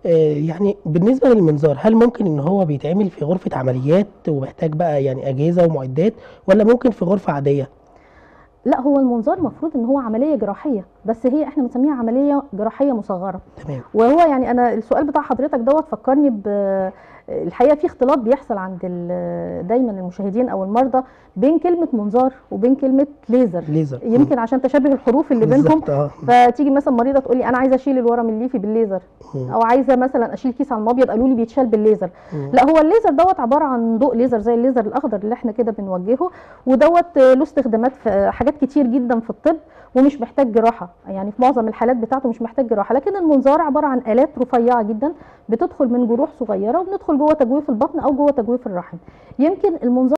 آه، يعني بالنسبة للمنظار هل ممكن ان هو بيتعمل في غرفة عمليات ومحتاج بقى يعني اجهزة ومعدات ولا ممكن في غرفة عادية لا هو المنظار المفروض ان هو عمليه جراحيه بس هي احنا بنسميها عمليه جراحيه مصغره تمام وهو يعني انا السؤال بتاع حضرتك دوت فكرني ب الحقيقه في اختلاط بيحصل عند ال- دايما المشاهدين او المرضى بين كلمه منظار وبين كلمه ليزر ليزر يمكن عشان تشابه الحروف اللي بينهم بالظبط اه فتيجي مثلا مريضه تقول لي انا عايزه اشيل الورم الليفي بالليزر مم. او عايزه مثلا اشيل كيس على المبيض قالوا لي بيتشال بالليزر مم. لا هو الليزر دوت عباره عن ضوء ليزر زي الليزر الاخضر اللي احنا كده بنوجهه ودوت له استخدامات في حاجات كتير جدا في الطب ومش محتاج جراحه يعني في معظم الحالات بتاعته مش محتاج جراحه لكن المنظار عباره عن الات رفيعه جدا بتدخل من جروح صغيره وبندخل جوه تجويف البطن او جوه تجويف الرحم يمكن المنظار